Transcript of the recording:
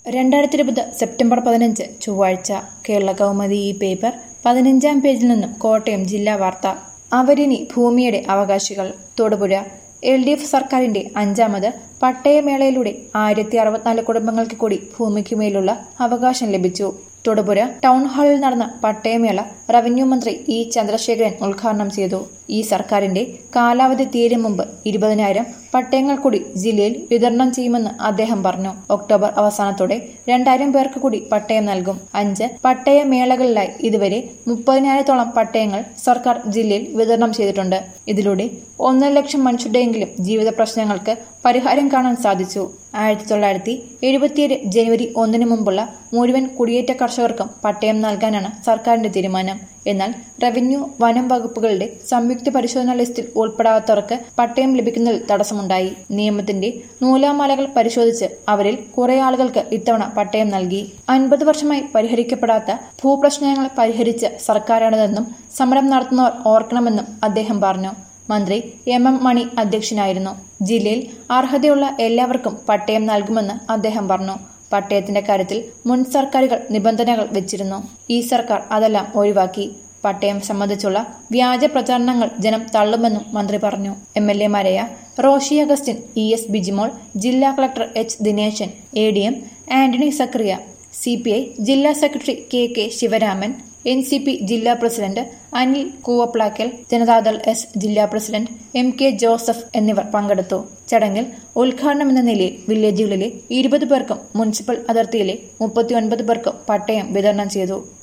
രണ്ടായിരത്തി ഇരുപത് സെപ്റ്റംബർ പതിനഞ്ച് ചൊവ്വാഴ്ച കേരള കൗമുദി ഈ പേപ്പർ പതിനഞ്ചാം പേജിൽ നിന്നും കോട്ടയം ജില്ലാ വാർത്ത അവരിനി ഭൂമിയുടെ അവകാശികൾ തൊടുപുഴ എൽ ഡി എഫ് സർക്കാരിന്റെ അഞ്ചാമത് പട്ടയമേളയിലൂടെ ആയിരത്തി അറുപത്തിനാല് കുടുംബങ്ങൾക്ക് കൂടി ഭൂമിക്കുമേലുള്ള അവകാശം ലഭിച്ചു തൊടുപുഴ ടൗൺ ഹാളിൽ നടന്ന പട്ടയമേള റവന്യൂ മന്ത്രി ഇ ചന്ദ്രശേഖരൻ ഉദ്ഘാടനം ചെയ്തു ഈ സർക്കാരിന്റെ കാലാവധി തീരും മുമ്പ് ഇരുപതിനായിരം പട്ടയങ്ങൾ കൂടി ജില്ലയിൽ വിതരണം ചെയ്യുമെന്ന് അദ്ദേഹം പറഞ്ഞു ഒക്ടോബർ അവസാനത്തോടെ രണ്ടായിരം പേർക്ക് കൂടി പട്ടയം നൽകും അഞ്ച് പട്ടയമേളകളിലായി ഇതുവരെ മുപ്പതിനായിരത്തോളം പട്ടയങ്ങൾ സർക്കാർ ജില്ലയിൽ വിതരണം ചെയ്തിട്ടുണ്ട് ഇതിലൂടെ ഒന്നര ലക്ഷം മനുഷ്യരുടെയെങ്കിലും ജീവിത പ്രശ്നങ്ങൾക്ക് പരിഹാരം കാണാൻ സാധിച്ചു ആയിരത്തി തൊള്ളായിരത്തി എഴുപത്തിയേഴ് ജനുവരി ഒന്നിന് മുമ്പുള്ള മുഴുവൻ കുടിയേറ്റ കർഷകർക്കും പട്ടയം നൽകാനാണ് സർക്കാരിന്റെ തീരുമാനം എന്നാൽ റവന്യൂ വനം വകുപ്പുകളുടെ സംയുക്ത പരിശോധനാ ലിസ്റ്റിൽ ഉൾപ്പെടാത്തവർക്ക് പട്ടയം ലഭിക്കുന്നതിൽ തടസ്സമുണ്ടായി നിയമത്തിന്റെ നൂലാമാലകൾ പരിശോധിച്ച് അവരിൽ കുറെ ആളുകൾക്ക് ഇത്തവണ പട്ടയം നൽകി അൻപത് വർഷമായി പരിഹരിക്കപ്പെടാത്ത ഭൂപ്രശ്നങ്ങൾ പരിഹരിച്ച് സർക്കാരാണിതെന്നും സമരം നടത്തുന്നവർ ഓർക്കണമെന്നും അദ്ദേഹം പറഞ്ഞു മന്ത്രി എം എം മണി അധ്യക്ഷനായിരുന്നു ജില്ലയിൽ അർഹതയുള്ള എല്ലാവർക്കും പട്ടയം നൽകുമെന്ന് അദ്ദേഹം പറഞ്ഞു പട്ടയത്തിന്റെ കാര്യത്തിൽ മുൻ സർക്കാരുകൾ നിബന്ധനകൾ വെച്ചിരുന്നു ഈ സർക്കാർ അതെല്ലാം ഒഴിവാക്കി പട്ടയം സംബന്ധിച്ചുള്ള വ്യാജ പ്രചാരണങ്ങൾ ജനം തള്ളുമെന്നും മന്ത്രി പറഞ്ഞു എം എൽ എമാരായ റോഷി അഗസ്റ്റിൻ ഇ എസ് ബിജിമോൾ ജില്ലാ collector H Dineshan A D M Antony Sakariya C P I ജില്ലാ സെക്രട്ടറി K K Sivaraman N C P ജില്ലാ പ്രസിഡന്റ് അനിൽ കൂവപ്ലാക്കൽ ജനതാദൾ എസ് ജില്ലാ പ്രസിഡന്റ് എം കെ ജോസഫ് എന്നിവർ പങ്കെടുത്തു ചടങ്ങിൽ ഉദ്ഘാടനം എന്ന നിലയിൽ വില്ലേജുകളിലെ ഇരുപത് പേർക്കും മുനിസിപ്പൽ അതിർത്തിയിലെ മുപ്പത്തിയൊൻപത് പേർക്കും പട്ടയം വിതരണം ചെയ്തു